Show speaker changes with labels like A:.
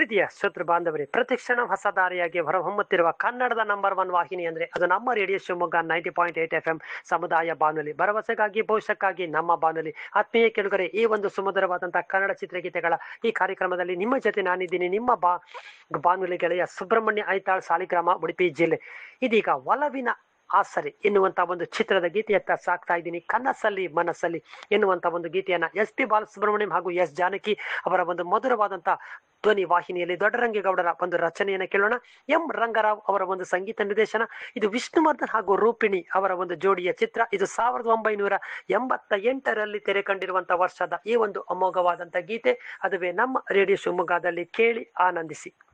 A: ಪ್ರೀತಿಯ ಶ್ರೋತೃ ಬಾಂಧವರೇ ಪ್ರತಿಕ್ಷಣ ಹೊಸ ದಾರಿಯಾಗಿ ಹೊರಹೊಮ್ಮುತ್ತಿರುವ ಕನ್ನಡದ ನಂಬರ್ ಒನ್ ವಾಹಿನಿ ಅಂದ್ರೆ ಅದು ನಮ್ಮ radio Shivamogga ninety point eight F M ಸಮುದಾಯ ಬಾನುಲಿ ಭರವಸೆಗಾಗಿ ಭವಿಷ್ಯಕ್ಕಾಗಿ ನಮ್ಮ ಬಾನುಲಿ ಆತ್ಮೀಯ ಕೆಳಗರೆ ಈ ಒಂದು ಸುಮಧುರವಾದಂತಹ ಕನ್ನಡ ಚಿತ್ರಗೀತೆಗಳ ಈ ಕಾರ್ಯಕ್ರಮದಲ್ಲಿ ನಿಮ್ಮ ಜೊತೆ ನಾನಿದ್ದೀನಿ ನಿಮ್ಮ ಬಾ ಬಾನುಲಿ ಗೆಳೆಯ ಸುಬ್ರಹ್ಮಣ್ಯ ಐತಾಳ್ ಸಾಲಿಗ್ರಾಮ ಉಡುಪಿ ಜಿಲ್ಲೆ ಇದೀಗ ಒಲವಿನ ಆಸರೆ ಎನ್ನುವಂತ ಒಂದು ಚಿತ್ರದ ಗೀತೆಯತ್ತ ಸಾಕ್ತಾ ಇದ್ದೀನಿ ಕನಸಲ್ಲಿ ಮನಸ್ಸಲ್ಲಿ ಎನ್ನುವಂತ ಒಂದು ಗೀತೆಯನ್ನ ಎಸ್ ಪಿ ಬಾಲಸುಬ್ರಹ್ಮಣ್ಯಂ ಹಾಗೂ ಎಸ್ ಜಾನಕಿ ಅವರ ಒಂದು ಮಧುರವಾದಂತ ಧ್ವನಿ ವಾಹಿನಿಯಲ್ಲಿ ದೊಡ್ಡರಂಗೇಗೌಡರ ಒಂದು ರಚನೆಯನ್ನು ಕೇಳೋಣ ಎಂ ರಂಗರಾವ್ ಅವರ ಒಂದು ಸಂಗೀತ ನಿರ್ದೇಶನ ಇದು ವಿಷ್ಣುವರ್ಧನ್ ಹಾಗೂ ರೂಪಿಣಿ ಅವರ ಒಂದು ಜೋಡಿಯ ಚಿತ್ರ ಇದು ಸಾವಿರದ ಒಂಬೈನೂರ ಎಂಬತ್ತ ಎಂಟರಲ್ಲಿ ತೆರೆ ಕಂಡಿರುವಂತ ವರ್ಷದ ಈ ಒಂದು ಅಮೋಘವಾದಂತ ಗೀತೆ ಅದುವೇ ನಮ್ಮ ರೇಡಿಯೋ ಶಿವಮೊಗ್ಗದಲ್ಲಿ ಕೇಳಿ ಆನಂದಿಸಿ